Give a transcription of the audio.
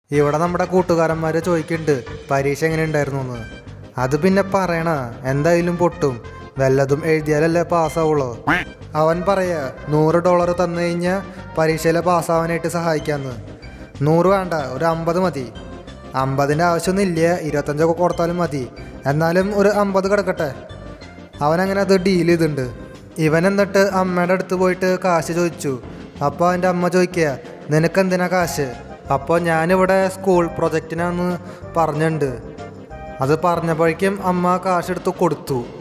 ഇവിടെ നമ്മുടെ കൂട്ടുകാരന്മാർ ചോദിക്കുന്നുണ്ട് പരീക്ഷ എങ്ങനെ ഉണ്ടായിരുന്നു എന്ന് അത് പിന്നെ പറയണ എന്തായാലും പൊട്ടും വല്ലതും എഴുതിയാലല്ലേ പാസ്സാവുള്ളൂ അവൻ പറയാ നൂറ് ഡോളർ തന്നു കഴിഞ്ഞാൽ പരീക്ഷയിൽ പാസ്സാവാനായിട്ട് സഹായിക്കാമെന്ന് നൂറ് വേണ്ട ഒരു അമ്പത് മതി അമ്പതിൻ്റെ ആവശ്യമൊന്നുമില്ല ഇരുപത്തഞ്ചൊക്കെ കൊടുത്താലും മതി എന്നാലും ഒരു അമ്പത് കിടക്കട്ടെ അവനങ്ങനെ അത് ഡീൽ ചെയ്തിട്ടുണ്ട് ഇവൻ എന്നിട്ട് അമ്മയുടെ അടുത്ത് പോയിട്ട് കാശ് ചോദിച്ചു അപ്പോൾ അവൻ്റെ അമ്മ ചോദിക്കുക നിനക്ക് എന്തിനാ കാശ് അപ്പോൾ ഞാനിവിടെ സ്കൂൾ പ്രൊജക്റ്റിനാന്ന് പറഞ്ഞിട്ടുണ്ട് അത് പറഞ്ഞപ്പോഴേക്കും അമ്മ കാശ് എടുത്ത് കൊടുത്തു